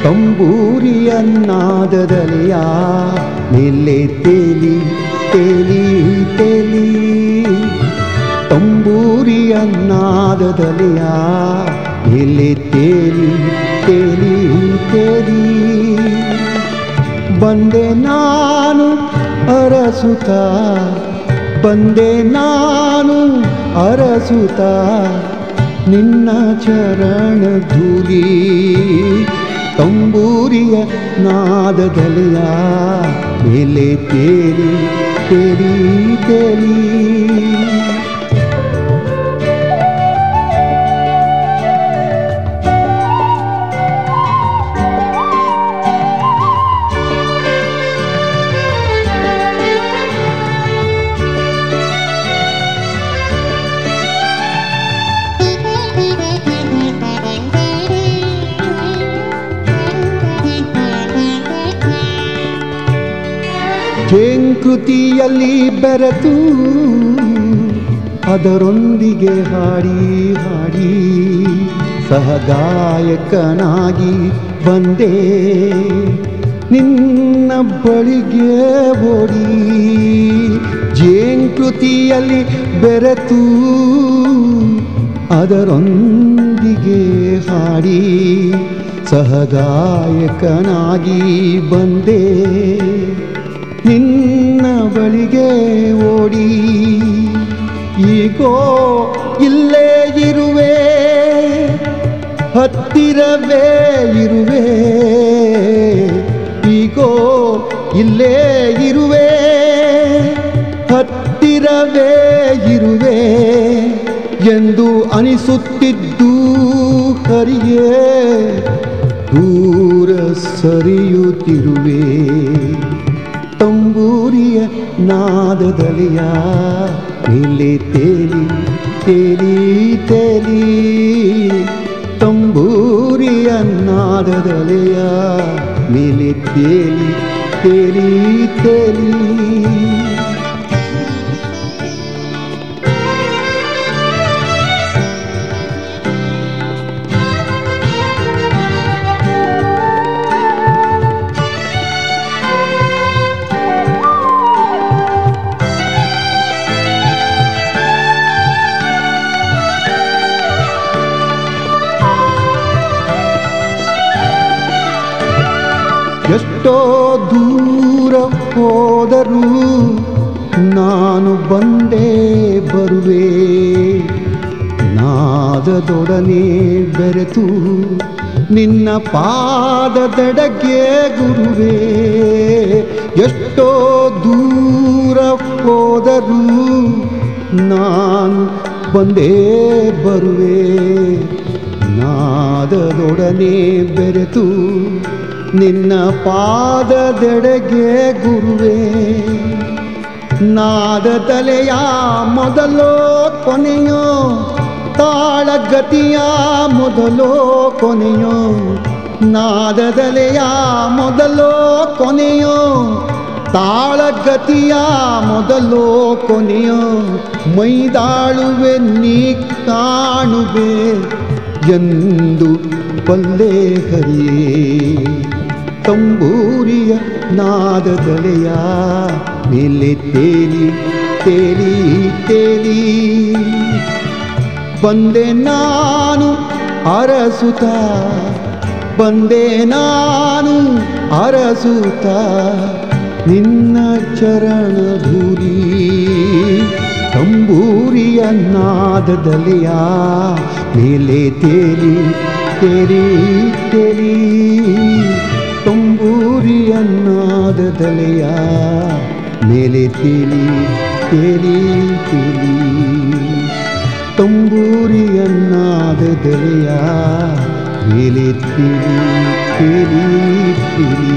ತಂಬೂರಿಯ ನಾದದಲೆಯ ಮೇಲೆ ತೇಲಿ ತೇಲಿ ತೇಲಿ ತಂಬೂರಿಯ ನಾದದಲೆಯ ಮೇಲೆ ತೇಲಿ ತೇಲಿ ತೇಲಿ ಬಂದೆ ನಾನು ಅರಸುತ್ತ ಬಂದೆ ನಾನು ಅರಸುತ್ತ ನಿನ್ನ ಚರಣ ಧೂಲಿ ತಂಬೂರಿಯ ನಾದದಲೆಯ ಮೇಲೆ ತೇಲಿ ತೇಲಿ ತೇಲಿ ಜೇಂಕೃತಿಯಲ್ಲಿ ಬೆರೆತು ಅದರೊಂದಿಗೆ ಹಾಡಿ ಹಾಡಿ ಸಹಗಾಯಕನಾಗಿ ಬಂದೆ ನಿನ್ನ ಬಳಿಗೆ ಓಡಿ ಜೇಂಕೃತಿಯಲ್ಲಿ ಬೆರೆತು ಅದರೊಂದಿಗೆ ಹಾಡಿ ಸಹಗಾಯಕನಾಗಿ ಬಂದೆ ನಿನ್ನ ಬಳಿಗೆ ಓಡಿ ಈಗೋ ಇಲ್ಲೇ ಇರುವೆ ಹತ್ತಿರವೇ ಇರುವೆ ಈಗೋ ಇಲ್ಲೇ ಇರುವೆ ಹತ್ತಿರವೇ ಇರುವೆ ಎಂದು ಅನಿಸುತ್ತಿದ್ದು ಹರಿಯೇ ದೂರ ಸರಿಯುತ್ತಿರುವೆ ತಂಬೂರಿಯ ನಾದದಲಿಯ ಮೇಲೆ ತೇಲಿ ತೇಲಿ ತೇಲಿ ತಂಬೂರಿಯ ನಾದದಲಿಯ ಮೇಲೆ ತೇಲಿ ತೇಲಿ ತೇಲಿ ಎಷ್ಟೋ ದೂರ ಹೋದರೂ ನಾನು ಬಂದೇ ಬರುವೆ ನಾದದೊಡನೆ ಬೆರೆತು ನಿನ್ನ ಪಾದದೆಡಗೆ ಗುರುವೆ ಎಷ್ಟೋ ದೂರ ಹೋದರೂ ನಾನು ಬಂದೇ ಬರುವೆ ನಾದದೊಡನೆ ಬೆರೆತು ನಿನ್ನ ಪಾದದೆಡೆಗೆ ಗುರುವೆ ನಾದ ತಲೆಯ ಮೊದಲೋ ಕೊನೆಯೋ ತಾಳಗತಿಯ ಮೊದಲೋ ಕೊನೆಯೋ ನಾದದಲೆಯ ಮೊದಲೋ ಕೊನೆಯೋ ತಾಳಗತಿಯ ಮೊದಲೋ ಕೊನೆಯೋ ಮೈದಾಳುವೆ ನೀ ಕಾಣುವೆ ಎಂದು ಬಲ್ಲೆ ಹರಿಯೇ ತಂಬೂರಿಯ ನಾದದಲೆಯ ಮೇಲೆ ತೇಲಿ ತೇಲಿ ತೇಲಿ ಬಂದೆ ನಾನು ಅರಸುತ್ತ ಬಂದೆ ನಾನು ಅರಸುತ್ತ ನಿನ್ನ ಚರಣ ಧೂರಿ ತಂಬೂರಿಯ ನಾದದಲೆಯ ಮೇಲೆ ತೇಲಿ ತೇಲಿ ತೇಲಿ ತಂಬೂರಿಯ ನಾದದಲೆಯ ಮೇಲೆ ತೇಲಿ ತೇಲಿ ತೇಲಿ ತಂಬೂರಿಯ ನಾದದಲೆಯ ಮೇಲೆ ತೇಲಿ ತೇಲಿ ತೇಲಿ